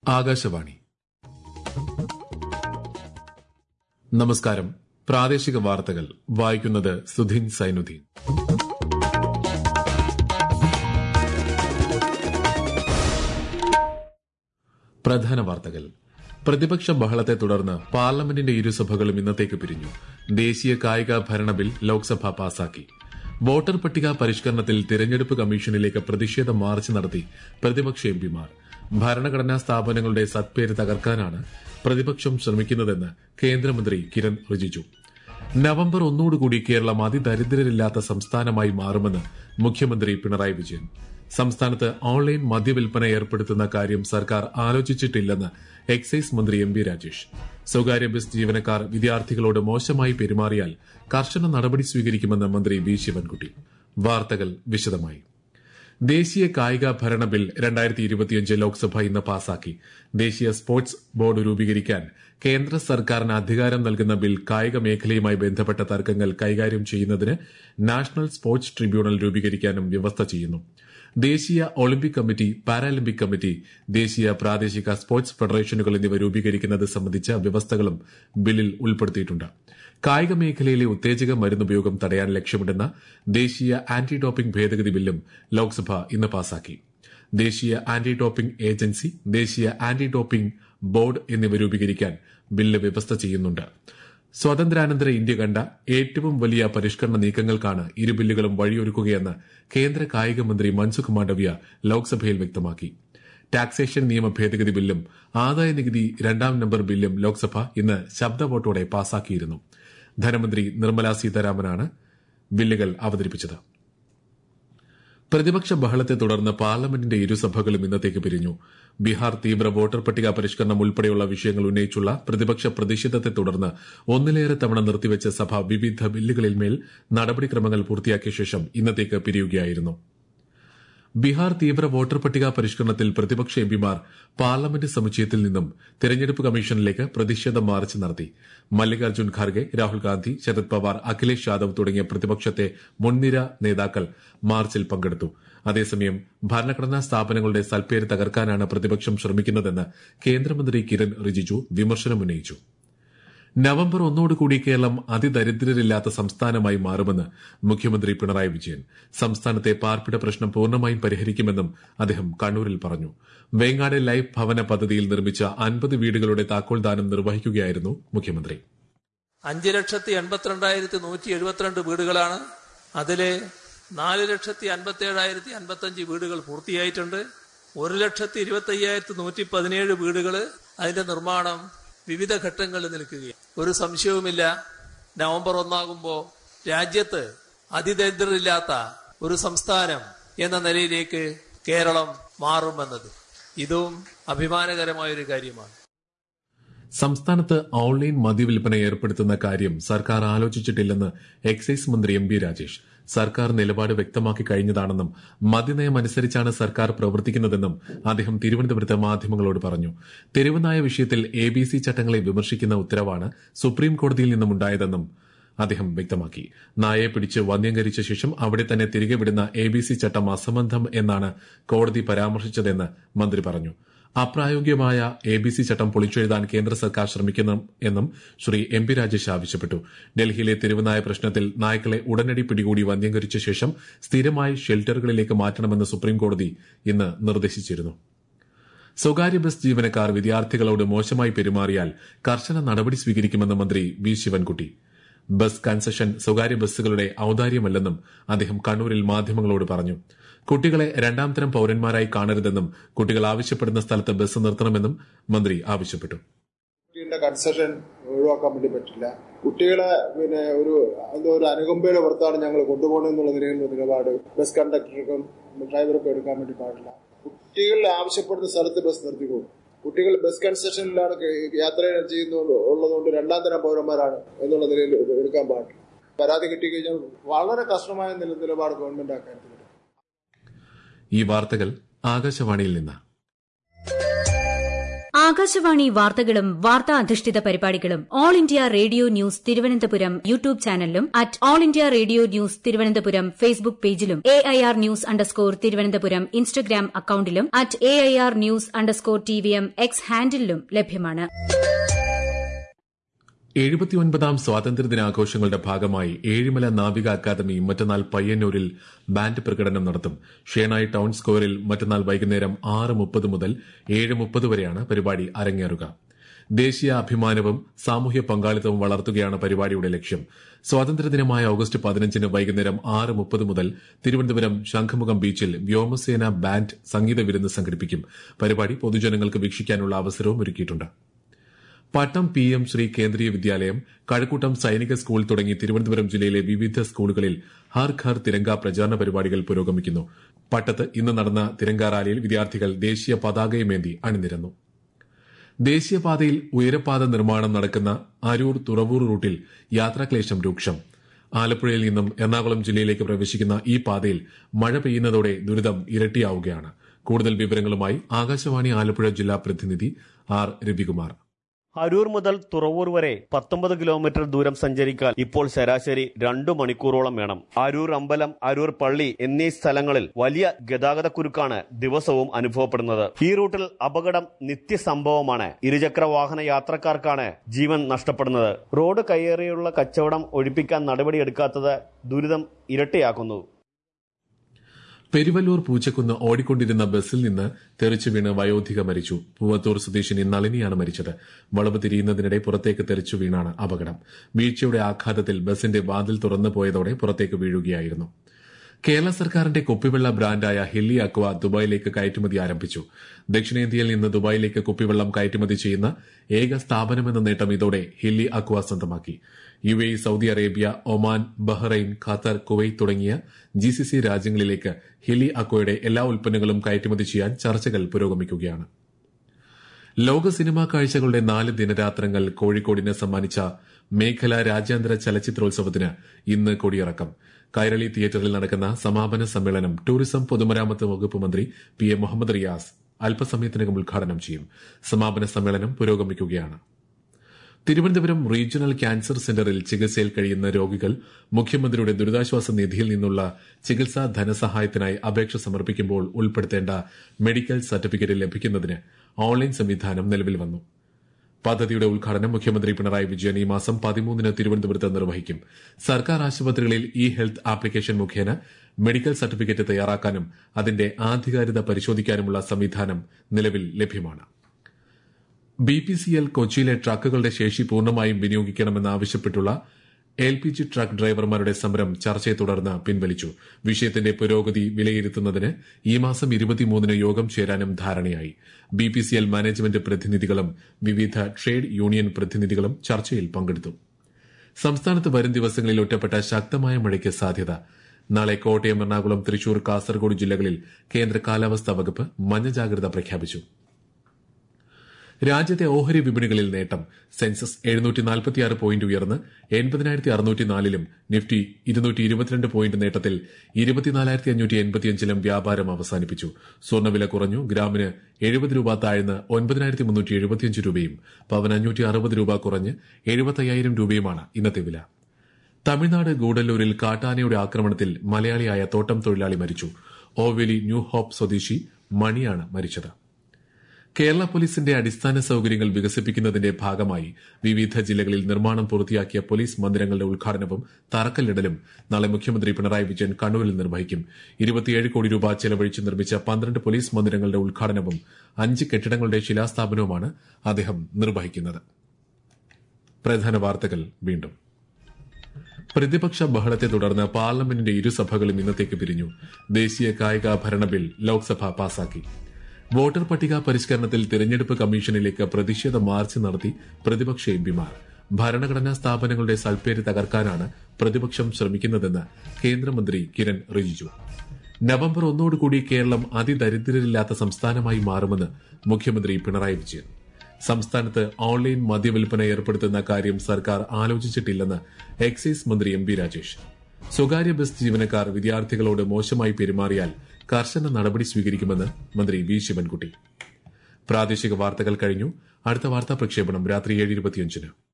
ആകാശവാണി നമസ്കാരം പ്രാദേശിക വാർത്തകൾ വായിക്കുന്നത് സുധീൻ സൈനുദ്ദീൻ പ്രധാന വാർത്തകൾ പ്രതിപക്ഷ ബഹളത്തെ തുടർന്ന് പാർലമെന്റിന്റെ ഇരുസഭകളും ഇന്നത്തേക്ക് പിരിഞ്ഞു ദേശീയ കായിക ഭരണ ബിൽ ലോക്സഭ പാസാക്കി വോട്ടർ പട്ടിക പരിഷ്കരണത്തിൽ തിരഞ്ഞെടുപ്പ് കമ്മീഷനിലേക്ക് പ്രതിഷേധ മാർച്ച് നടത്തി പ്രതിപക്ഷ എംപിമാർ ഭരണഘടനാ സ്ഥാപനങ്ങളുടെ സത്പേര് തകർക്കാനാണ് പ്രതിപക്ഷം ശ്രമിക്കുന്നതെന്ന് കേന്ദ്രമന്ത്രി കിരൺ റിജിജു നവംബർ ഒന്നോടുകൂടി കേരളം അതിദരിദ്രരില്ലാത്ത സംസ്ഥാനമായി മാറുമെന്ന് മുഖ്യമന്ത്രി പിണറായി വിജയൻ സംസ്ഥാനത്ത് ഓൺലൈൻ മദ്യവിൽപ്പന ഏർപ്പെടുത്തുന്ന കാര്യം സർക്കാർ ആലോചിച്ചിട്ടില്ലെന്ന് എക്സൈസ് മന്ത്രി എം ബി രാജേഷ് സ്വകാര്യ ബസ് ജീവനക്കാർ വിദ്യാർത്ഥികളോട് മോശമായി പെരുമാറിയാൽ കർശന നടപടി സ്വീകരിക്കുമെന്ന് മന്ത്രി വി ശിവൻകുട്ടി വാർത്തകൾ വിശദമായി ദേശീയ കായിക ഭരണ ബിൽ രണ്ടായിരത്തി ഇരുപത്തിയഞ്ച് ലോക്സഭ ഇന്ന് പാസാക്കി ദേശീയ സ്പോർട്സ് ബോർഡ് രൂപീകരിക്കാൻ കേന്ദ്ര സർക്കാരിന് അധികാരം നൽകുന്ന ബിൽ കായിക മേഖലയുമായി ബന്ധപ്പെട്ട തർക്കങ്ങൾ കൈകാര്യം ചെയ്യുന്നതിന് നാഷണൽ സ്പോർട്സ് ട്രിബ്യൂണൽ രൂപീകരിക്കാനും വ്യവസ്ഥ ചെയ്യുന്നു ദേശീയ ഒളിമ്പിക് കമ്മിറ്റി പാരാലിമ്പിക് കമ്മിറ്റി ദേശീയ പ്രാദേശിക സ്പോർട്സ് ഫെഡറേഷനുകൾ എന്നിവ രൂപീകരിക്കുന്നത് സംബന്ധിച്ച വ്യവസ്ഥകളും ബില്ലിൽ ഉൾപ്പെടുത്തിയിട്ടുണ്ട് കായിക മേഖലയിലെ ഉത്തേജക മരുന്നുപയോഗം തടയാൻ ലക്ഷ്യമിടുന്ന ദേശീയ ആന്റി ഡോപ്പിംഗ് ഭേദഗതി ബില്ലും ലോക്സഭ ഇന്ന് പാസാക്കി ദേശീയ ആന്റി ഡോപ്പിംഗ് ഏജൻസി ദേശീയ ആന്റി ഡോപ്പിംഗ് ബോർഡ് എന്നിവ രൂപീകരിക്കാൻ ബില്ല് വ്യവസ്ഥ ചെയ്യുന്നുണ്ട് സ്വാതന്ത്ര്യാനന്തര ഇന്ത്യ കണ്ട ഏറ്റവും വലിയ പരിഷ്കരണ നീക്കങ്ങൾക്കാണ് ഇരു ബില്ലുകളും വഴിയൊരുക്കുകയെന്ന് കേന്ദ്ര കായിക മന്ത്രി മൻസുഖ് മാണ്ഡവ്യ ലോക്സഭയിൽ വ്യക്തമാക്കി ടാക്സേഷൻ നിയമ ഭേദഗതി ബില്ലും ആദായ നികുതി രണ്ടാം നമ്പർ ബില്ലും ലോക്സഭ ഇന്ന് ശബ്ദ വോട്ടോടെ പാസാക്കിയിരുന്നു ധനമന്ത്രി നിർമ്മല സീതാരാമനാണ് ബില്ലുകൾ അവതരിപ്പിച്ചത് പ്രതിപക്ഷ ബഹളത്തെ തുടർന്ന് പാർലമെന്റിന്റെ ഇരുസഭകളും ഇന്നത്തേക്ക് പിരിഞ്ഞു ബീഹാർ തീവ്ര വോട്ടർ പട്ടിക പരിഷ്കരണം ഉൾപ്പെടെയുള്ള വിഷയങ്ങൾ ഉന്നയിച്ചുള്ള പ്രതിപക്ഷ പ്രതിഷേധത്തെ തുടർന്ന് ഒന്നിലേറെ തവണ നിർത്തിവെച്ച സഭ വിവിധ ബില്ലുകളിന്മേൽ നടപടിക്രമങ്ങൾ പൂർത്തിയാക്കിയ ശേഷം ഇന്നത്തേക്ക് പിരിയുകയായിരുന്നു ബീഹാർ തീവ്ര വോട്ടർ പട്ടിക പരിഷ്കരണത്തിൽ പ്രതിപക്ഷ എംപിമാർ പാർലമെന്റ് സമുച്ചയത്തിൽ നിന്നും തെരഞ്ഞെടുപ്പ് കമ്മീഷനിലേക്ക് പ്രതിഷേധ മാർച്ച് നടത്തി മല്ലികാർജ്ജുൻ ഖാർഗെ രാഹുൽ ഗാന്ധി ശരത് പവാർ അഖിലേഷ് യാദവ് തുടങ്ങിയ പ്രതിപക്ഷത്തെ മുൻനിര നേതാക്കൾ മാർച്ചിൽ പങ്കെടുത്തു അതേസമയം ഭരണഘടനാ സ്ഥാപനങ്ങളുടെ സൽപ്പേര് തകർക്കാനാണ് പ്രതിപക്ഷം ശ്രമിക്കുന്നതെന്ന് കേന്ദ്രമന്ത്രി കിരൺ റിജിജു വിമർശനമുന്നയിച്ചു നവംബർ ഒന്നോടുകൂടി കേരളം അതിദരിദ്രരില്ലാത്ത സംസ്ഥാനമായി മാറുമെന്ന് മുഖ്യമന്ത്രി പിണറായി വിജയൻ സംസ്ഥാനത്തെ പാർപ്പിട പ്രശ്നം പൂർണ്ണമായും പരിഹരിക്കുമെന്നും അദ്ദേഹം കണ്ണൂരിൽ പറഞ്ഞു വേങ്ങാട് ലൈഫ് ഭവന പദ്ധതിയിൽ നിർമ്മിച്ച അൻപത് വീടുകളുടെ താക്കോൽദാനം നിർവഹിക്കുകയായിരുന്നു മുഖ്യമന്ത്രി അഞ്ച് ലക്ഷത്തി എൺപത്തിരണ്ടായിരത്തി നൂറ്റി എഴുപത്തിരണ്ട് വീടുകളാണ് അതില് നാല് ലക്ഷത്തി അൻപത്തി ഏഴായിരത്തി അൻപത്തഞ്ച് വീടുകൾ പൂർത്തിയായിട്ടുണ്ട് ഒരു ലക്ഷത്തി ഇരുപത്തി അയ്യായിരത്തി നൂറ്റി പതിനേഴ് വീടുകൾ അതിന്റെ നിർമ്മാണം വിവിധ ഘട്ടങ്ങളിൽ നിൽക്കുകയാണ് ഒരു സംശയവുമില്ല നവംബർ ഒന്നാകുമ്പോൾ രാജ്യത്ത് അതിദരിദ്രരില്ലാത്ത ഒരു സംസ്ഥാനം എന്ന നിലയിലേക്ക് കേരളം മാറുമെന്നത് ഇതും അഭിമാനകരമായ ഒരു കാര്യമാണ് സംസ്ഥാനത്ത് ഓൺലൈൻ മദ്യവിൽപ്പന ഏർപ്പെടുത്തുന്ന കാര്യം സർക്കാർ ആലോചിച്ചിട്ടില്ലെന്ന് എക്സൈസ് മന്ത്രി എം ബി രാജേഷ് സർക്കാർ നിലപാട് വ്യക്തമാക്കി കഴിഞ്ഞതാണെന്നും മദ്യനയം അനുസരിച്ചാണ് സർക്കാർ പ്രവർത്തിക്കുന്നതെന്നും അദ്ദേഹം തിരുവനന്തപുരത്ത് മാധ്യമങ്ങളോട് പറഞ്ഞു തെരുവുനായ വിഷയത്തിൽ എ ബി സി ചട്ടങ്ങളെ വിമർശിക്കുന്ന ഉത്തരവാണ് സുപ്രീം കോടതിയിൽ നിന്നുമുണ്ടായതെന്നും അദ്ദേഹം വ്യക്തമാക്കി നായയെ പിടിച്ച് വന്ധ്യംകരിച്ച ശേഷം അവിടെ തന്നെ തിരികെ വിടുന്ന എ ബി സി ചട്ടം അസംബന്ധം എന്നാണ് കോടതി പരാമർശിച്ചതെന്ന് മന്ത്രി പറഞ്ഞു അപ്രായോഗികമായ എ ബി സി ചട്ടം പൊളിച്ചെഴുതാൻ കേന്ദ്ര സർക്കാർ ശ്രമിക്കണം എന്നും ശ്രീ എം പി രാജേഷ് ആവശ്യപ്പെട്ടു ഡൽഹിയിലെ തെരുവുനായ പ്രശ്നത്തിൽ നായ്ക്കളെ ഉടനടി പിടികൂടി വന്ധ്യംകരിച്ച ശേഷം സ്ഥിരമായി ഷെൽട്ടറുകളിലേക്ക് മാറ്റണമെന്ന് സുപ്രീംകോടതി ഇന്ന് നിർദ്ദേശിച്ചിരുന്നു സ്വകാര്യ ബസ് ജീവനക്കാർ വിദ്യാർത്ഥികളോട് മോശമായി പെരുമാറിയാൽ കർശന നടപടി സ്വീകരിക്കുമെന്ന് മന്ത്രി വി ശിവൻകുട്ടി ബസ് കൺസഷൻ സ്വകാര്യ ബസ്സുകളുടെ ഔദാര്യമല്ലെന്നും അദ്ദേഹം കണ്ണൂരിൽ മാധ്യമങ്ങളോട് പറഞ്ഞു കുട്ടികളെ രണ്ടാം തരം പൌരന്മാരായി കാണരുതെന്നും കുട്ടികൾ ആവശ്യപ്പെടുന്ന സ്ഥലത്ത് ബസ് നിർത്തണമെന്നും മന്ത്രി ആവശ്യപ്പെട്ടു കുട്ടികളുടെ കൺസെഷൻ ഒഴിവാക്കാൻ വേണ്ടി പറ്റില്ല കുട്ടികളെ പിന്നെ ഒരു എന്തോ ഒരു അനുകമ്പയുടെ പുറത്താണ് ഞങ്ങൾ കൊണ്ടുപോകണമെന്നുള്ള നിലയിലുള്ള നിലപാട് ബസ് കണ്ടക്ടർക്കും ഡ്രൈവർക്കും എടുക്കാൻ വേണ്ടി പാടില്ല കുട്ടികൾ ആവശ്യപ്പെടുന്ന സ്ഥലത്ത് ബസ് നിർത്തിക്കോളും കുട്ടികൾ ബസ് കൺസെഷനിലാണ് യാത്ര ചെയ്യുന്നത് ഉള്ളതുകൊണ്ട് രണ്ടാം തരം പൗരന്മാരാണ് എന്നുള്ള നിലയിൽ എടുക്കാൻ പാടില്ല പരാതി കിട്ടിക്കഴിഞ്ഞാൽ വളരെ കർശനമായ നിലപാട് ഗവൺമെന്റ് അക്കാര്യത്തിൽ ഈ വാർത്തകൾ ആകാശവാണിയിൽ നിന്ന് ആകാശവാണി വാർത്തകളും വാർത്താ അധിഷ്ഠിത പരിപാടികളും All India Radio news Thiruvananthapuram YouTube ചാനലിലും at All India Radio news Thiruvananthapuram Facebook പേജിലും A I R news underscore Thiruvananthapuram Instagram അക്കൌണ്ടിലും at A I R news underscore T V M X ഹാൻഡിലും ലഭ്യമാണ് എഴുപത്തിയൊൻപതാം സ്വാതന്ത്ര്യദിനാഘോഷങ്ങളുടെ ഭാഗമായി ഏഴിമല നാവിക അക്കാദമി മറ്റന്നാൾ പയ്യന്നൂരിൽ ബാൻഡ് പ്രകടനം നടത്തും ഷേണായി ടൌൺ സ്ക്വയറിൽ മറ്റന്നാൾ വൈകുന്നേരം ആറ് മുപ്പത് മുതൽ ഏഴ് മുപ്പത് വരെയാണ് പരിപാടി അരങ്ങേറുക ദേശീയ അഭിമാനവും സാമൂഹ്യ പങ്കാളിത്തവും വളർത്തുകയാണ് പരിപാടിയുടെ ലക്ഷ്യം സ്വാതന്ത്ര്യദിനമായ ഓഗസ്റ്റ് പതിനഞ്ചിന് വൈകുന്നേരം ആറ് മുപ്പത് മുതൽ തിരുവനന്തപുരം ശംഖുമുഖം ബീച്ചിൽ വ്യോമസേന ബാൻഡ് സംഗീത വിരുന്ന് സംഘടിപ്പിക്കും പരിപാടി പൊതുജനങ്ങൾക്ക് വീക്ഷിക്കാനുള്ള അവസരവും ഒരുക്കിയിട്ടുണ്ട് പട്ടം പി എം ശ്രീ കേന്ദ്രീയ വിദ്യാലയം കഴക്കൂട്ടം സൈനിക സ്കൂൾ തുടങ്ങി തിരുവനന്തപുരം ജില്ലയിലെ വിവിധ സ്കൂളുകളിൽ ഹർ ഘർ തിരങ്ക പ്രചാരണ പരിപാടികൾ പുരോഗമിക്കുന്നു പട്ടത്ത് ഇന്ന് നടന്ന തിരങ്ക റാലിയിൽ വിദ്യാർത്ഥികൾ ദേശീയ പതാകയുമേന്തി അണിനിരന്നു ദേശീയപാതയിൽ ഉയരപാത നിർമ്മാണം നടക്കുന്ന അരൂർ തുറവൂർ റൂട്ടിൽ യാത്രാക്ലേശം രൂക്ഷം ആലപ്പുഴയിൽ നിന്നും എറണാകുളം ജില്ലയിലേക്ക് പ്രവേശിക്കുന്ന ഈ പാതയിൽ മഴ പെയ്യുന്നതോടെ ദുരിതം ഇരട്ടിയാവുകയാണ് കൂടുതൽ വിവരങ്ങളുമായി ആകാശവാണി ആലപ്പുഴ ജില്ലാ പ്രതിനിധി ആർ രവികുമാർ അരൂർ മുതൽ തുറവൂർ വരെ പത്തൊമ്പത് കിലോമീറ്റർ ദൂരം സഞ്ചരിക്കാൻ ഇപ്പോൾ ശരാശരി രണ്ടു മണിക്കൂറോളം വേണം അരൂർ അമ്പലം അരൂർ പള്ളി എന്നീ സ്ഥലങ്ങളിൽ വലിയ ഗതാഗതക്കുരുക്കാണ് ദിവസവും അനുഭവപ്പെടുന്നത് ഈ റൂട്ടിൽ അപകടം നിത്യസംഭവമാണ് ഇരുചക്ര വാഹന യാത്രക്കാർക്കാണ് ജീവൻ നഷ്ടപ്പെടുന്നത് റോഡ് കയ്യേറിയുള്ള കച്ചവടം ഒഴിപ്പിക്കാൻ നടപടിയെടുക്കാത്തത് ദുരിതം ഇരട്ടിയാക്കുന്നു പെരുവല്ലൂർ പൂച്ചക്കുന്ന് ഓടിക്കൊണ്ടിരുന്ന ബസ്സിൽ നിന്ന് തെറിച്ചു വീണ് വയോധിക മരിച്ചു പൂവത്തൂർ സ്വദേശിനി നളിനിയാണ് മരിച്ചത് വളവ് തിരിയുന്നതിനിടെ പുറത്തേക്ക് തെറിച്ചു വീണാണ് അപകടം വീഴ്ചയുടെ ആഘാതത്തിൽ ബസിന്റെ വാതിൽ തുറന്നു പോയതോടെ പുറത്തേക്ക് വീഴുകയായിരുന്നു കേരള സർക്കാരിന്റെ കുപ്പിവെള്ള ബ്രാൻഡായ ഹില്ലി അക്വ ദുബായിലേക്ക് കയറ്റുമതി ആരംഭിച്ചു ദക്ഷിണേന്ത്യയിൽ നിന്ന് ദുബായിലേക്ക് കുപ്പിവെള്ളം കയറ്റുമതി ചെയ്യുന്ന ഏക സ്ഥാപനമെന്ന നേട്ടം ഇതോടെ ഹില്ലി അക്വ സ്വന്തമാക്കി U A Saudi Arabia Oman Bahrain Qatar Kuwait തുടങ്ങിയ ജി സി സി രാജ്യങ്ങളിലേക്ക് ഹിലി അക്വയുടെ എല്ലാ ഉൽപ്പന്നങ്ങളും കയറ്റുമതി ചെയ്യാൻ ചർച്ചകൾ പുരോഗമിക്കുകയാണ് ലോക സിനിമാ കാഴ്ചകളുടെ നാല് ദിനരാത്രങ്ങൾ കോഴിക്കോടിന് സമ്മാനിച്ച മേഖല രാജ്യാന്തര ചലച്ചിത്രോത്സവത്തിന് ഇന്ന് കൊടിയിറക്കം കൈരളി തിയേറ്ററിൽ നടക്കുന്ന സമാപന സമ്മേളനം ടൂറിസം പൊതുമരാമത്ത് വകുപ്പ് മന്ത്രി പി എ മുഹമ്മദ് റിയാസ് അല്പസമയത്തിനകം ഉദ്ഘാടനം ചെയ്യും സമാപന സമ്മേളനം പുരോഗമിക്കുകയാണ് തിരുവനന്തപുരം റീജിയണൽ ക്യാൻസർ സെന്ററിൽ ചികിത്സയിൽ കഴിയുന്ന രോഗികൾ മുഖ്യമന്ത്രിയുടെ ദുരിതാശ്വാസ നിധിയിൽ നിന്നുള്ള ചികിത്സാ ധനസഹായത്തിനായി അപേക്ഷ സമർപ്പിക്കുമ്പോൾ ഉൾപ്പെടുത്തേണ്ട മെഡിക്കൽ സർട്ടിഫിക്കറ്റ് ലഭിക്കുന്നതിന് ഓൺലൈൻ സംവിധാനം നിലവിൽ വന്നു പദ്ധതിയുടെ ഉദ്ഘാടനം മുഖ്യമന്ത്രി പിണറായി വിജയൻ ഈ മാസം പതിമൂന്നിന് തിരുവനന്തപുരത്ത് നിർവഹിക്കും സർക്കാർ ആശുപത്രികളിൽ ഇ ഹെൽത്ത് ആപ്ലിക്കേഷൻ മുഖേന മെഡിക്കൽ സർട്ടിഫിക്കറ്റ് തയ്യാറാക്കാനും അതിന്റെ ആധികാരികത പരിശോധിക്കാനുമുള്ള സംവിധാനം നിലവിൽ ലഭ്യമാണ് ബി പി സി എൽ കൊച്ചിയിലെ ട്രക്കുകളുടെ ശേഷി പൂർണ്ണമായും വിനിയോഗിക്കണമെന്നാവശ്യപ്പെട്ടുള്ള എൽ പി ജി ട്രക്ക് ഡ്രൈവർമാരുടെ സമരം ചർച്ചയെ തുടർന്ന് പിൻവലിച്ചു വിഷയത്തിന്റെ പുരോഗതി വിലയിരുത്തുന്നതിന് ഈ മാസം ഇരുപത്തിമൂന്നിന് യോഗം ചേരാനും ധാരണയായി B P C L management പ്രതിനിധികളും വിവിധ ട്രേഡ് യൂണിയൻ പ്രതിനിധികളും ചർച്ചയിൽ പങ്കെടുത്തു സംസ്ഥാനത്ത് വരും ദിവസങ്ങളിൽ ഒറ്റപ്പെട്ട ശക്തമായ മഴയ്ക്ക് സാധ്യത നാളെ കോട്ടയം എറണാകുളം തൃശൂർ കാസർഗോഡ് ജില്ലകളിൽ കേന്ദ്ര കാലാവസ്ഥാ വകുപ്പ് മഞ്ഞ ജാഗ്രത പ്രഖ്യാപിച്ചു രാജ്യത്തെ ഓഹരി വിപണികളിൽ നേട്ടം സെൻസസ് എഴുന്നൂറ്റി നാൽപ്പത്തിയാറ് പോയിന്റ് ഉയർന്ന് എൺപതിനായിരത്തി അറുന്നൂറ്റി നാലിലും നിഫ്റ്റി ഇരുന്നൂറ്റി ഇരുപത്തിരണ്ട് പോയിന്റ് നേട്ടത്തിൽ ഇരുപത്തിനാലായിരത്തി അഞ്ഞൂറ്റി എൺപത്തിയഞ്ചിലും വ്യാപാരം അവസാനിപ്പിച്ചു സ്വർണ്ണവില കുറഞ്ഞു ഗ്രാമിന് എഴുപത് രൂപ താഴ്ന്ന് ഒൻപതിനായിരത്തി മുന്നൂറ്റി എഴുപത്തിയഞ്ച് രൂപയും പവൻ അഞ്ഞൂറ്റി അറുപത് രൂപ കുറഞ്ഞ് എഴുപത്തയ്യായിരം രൂപയുമാണ് ഇന്നത്തെ വില തമിഴ്നാട് ഗൂഡല്ലൂരിൽ കാട്ടാനയുടെ ആക്രമണത്തിൽ മലയാളിയായ തോട്ടം തൊഴിലാളി മരിച്ചു ഓവേലി ന്യൂ ഹോപ്പ് സ്വദേശി മണിയാണ് മരിച്ചത് കേരള പോലീസിന്റെ അടിസ്ഥാന സൌകര്യങ്ങൾ വികസിപ്പിക്കുന്നതിന്റെ ഭാഗമായി വിവിധ ജില്ലകളിൽ നിർമ്മാണം പൂർത്തിയാക്കിയ പോലീസ് മന്ദിരങ്ങളുടെ ഉദ്ഘാടനവും തറക്കല്ലിടലും നാളെ മുഖ്യമന്ത്രി പിണറായി വിജയൻ കണ്ണൂരിൽ നിർവഹിക്കും ഇരുപത്തിയേഴ് കോടി രൂപ ചെലവഴിച്ച് നിർമ്മിച്ച പന്ത്രണ്ട് പോലീസ് മന്ദിരങ്ങളുടെ ഉദ്ഘാടനവും അഞ്ച് കെട്ടിടങ്ങളുടെ ശിലാസ്ഥാപനവുമാണ് അദ്ദേഹം നിർവഹിക്കുന്നത് പ്രധാന വാർത്തകൾ വീണ്ടും പ്രതിപക്ഷ ബഹളത്തെ തുടർന്ന് പാർലമെന്റിന്റെ ഇരുസഭകളും ഇന്നത്തേക്ക് പിരിഞ്ഞു ദേശീയ കായിക ഭരണ ബിൽ ലോക്സഭ പാസാക്കി വോട്ടർ പട്ടിക പരിഷ്കരണത്തിൽ തിരഞ്ഞെടുപ്പ് കമ്മീഷനിലേക്ക് പ്രതിഷേധ മാർച്ച് നടത്തി പ്രതിപക്ഷ എംപിമാർ ഭരണഘടനാ സ്ഥാപനങ്ങളുടെ സൽപ്പേര് തകർക്കാനാണ് പ്രതിപക്ഷം ശ്രമിക്കുന്നതെന്ന് കേന്ദ്രമന്ത്രി കിരൺ റിജിജു നവംബർ ഒന്നോടുകൂടി കേരളം അതിദരിദ്രരില്ലാത്ത സംസ്ഥാനമായി മാറുമെന്ന് മുഖ്യമന്ത്രി പിണറായി വിജയൻ സംസ്ഥാനത്ത് ഓൺലൈൻ മദ്യവിൽപ്പന ഏർപ്പെടുത്തുന്ന കാര്യം സർക്കാർ ആലോചിച്ചിട്ടില്ലെന്ന് എക്സൈസ് മന്ത്രി എം പി രാജേഷ് സ്വകാര്യ ബസ് ജീവനക്കാർ വിദ്യാർത്ഥികളോട് മോശമായി പെരുമാറിയാൽ കർശന നടപടി സ്വീകരിക്കുമെന്ന് മന്ത്രി വി ശിവൻകുട്ടി പ്രാദേശിക വാർത്തകൾ കഴിഞ്ഞു അടുത്ത വാർത്താ പ്രക്ഷേപണം രാത്രി ഏഴ് ഇരുപത്തിയഞ്ചിന്